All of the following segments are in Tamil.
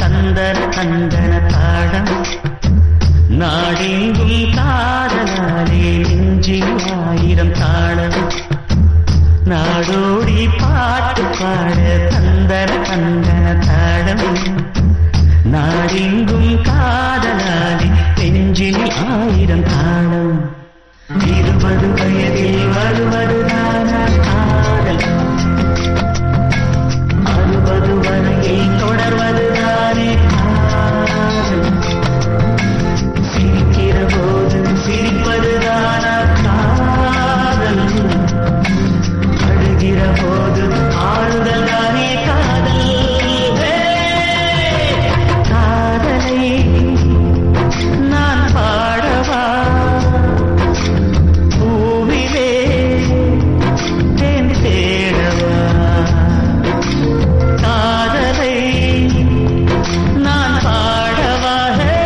தந்தர தந்தன தாடம் நாடெங்கும் காதலாலே நெஞ்சில் ஆயிரம் தாளம் நாடோடி பாட்டு பாட தந்தர தந்தன தாடம் நாடெங்கும் காதலாலே நெஞ்சில் ஆயிரம் தாளம் இருபது வயதில் வருவதுதான காதல் அறுபது வரையில் தொடர்வதுதானே காதல் சிரிக்கிற போது சிரிப்பதுதான காதல் அழுகிற போது ஆறுதல் தானே காதல் ஹே! காதலை நான் பாடவா பூவிலே தேன் தேடவா காதலை நான் பாடவா ஹே!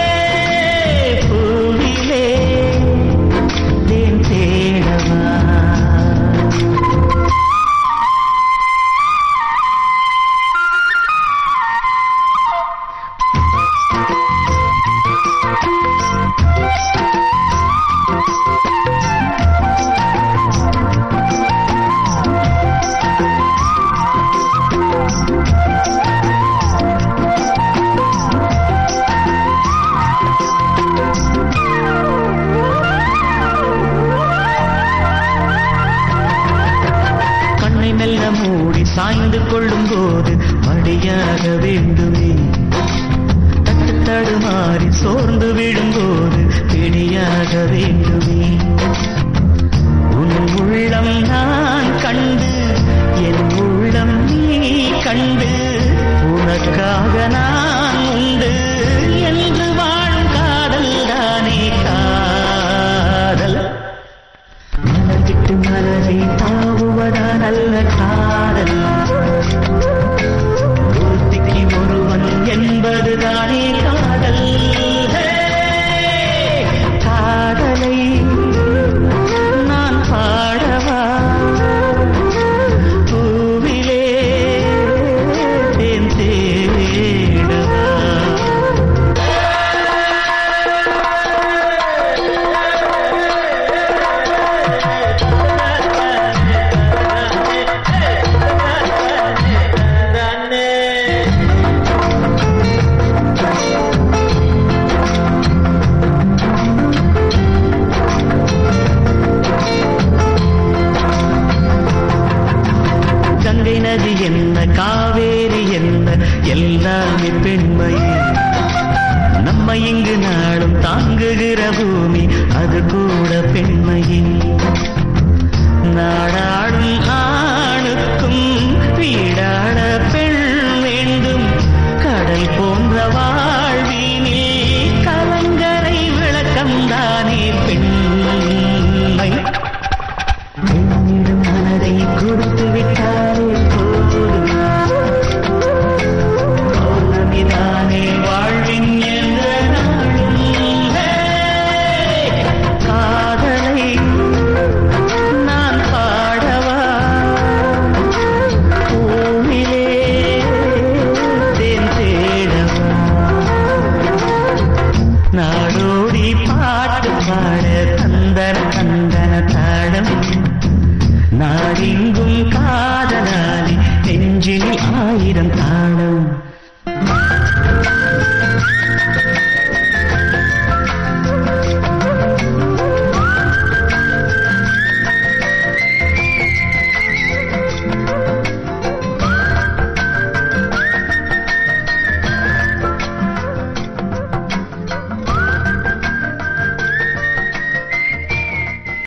பூவிலே தேன் தேடவா கண்ணை மெல்ல மூடி சாய்ந்து கொள்ளும் போது மடியாக வேண்டுமே தட்டு தடுமாறி சோர்ந்து விழும்போது பிடியாக வேண்டுமே உன் உள்ளம் நான் கண்டு என் உள்ளம் நீ கண்டு உனக்காக நான் உண்டு என்று வாழும் காதல் தானே காதல் மனதிட்டு மனதை தாவுவதா நல்ல காதல் ஒருத்திக்கு ஒருவன் என்பதுதானே காதல் ஹே! காதலை நான் பாடவா பூவிலே தேன் தேடவா கங்கை நதி என்ன காவேரி என்ன எல்லாமே பெண்மையே நம்ம இங்கு நாளும் தாங்குகிற பூமி அது கூட பெண்மையே நாடாடும் ஆணுக்கும் வீடாட பெண் வேண்டும் கடல் போன்ற வாழ்வினில் கலங்கரை விளக்கம் தானே பெண்மை பெண்ணிடம் மனதை கொடுத்து விட்டாரே போதும் பௌர்ணமிதானே வாழ்வின் எந்த நாளும் ஹே! காதலை நான் பாடவா பூவிலே தேன் தேடவா நாடோடி பாட்டு பாட தந்தன தந்தன தாடம் நாடெங்கும் காதலாலி நெஞ்சில் ஆயிரம் தாளம்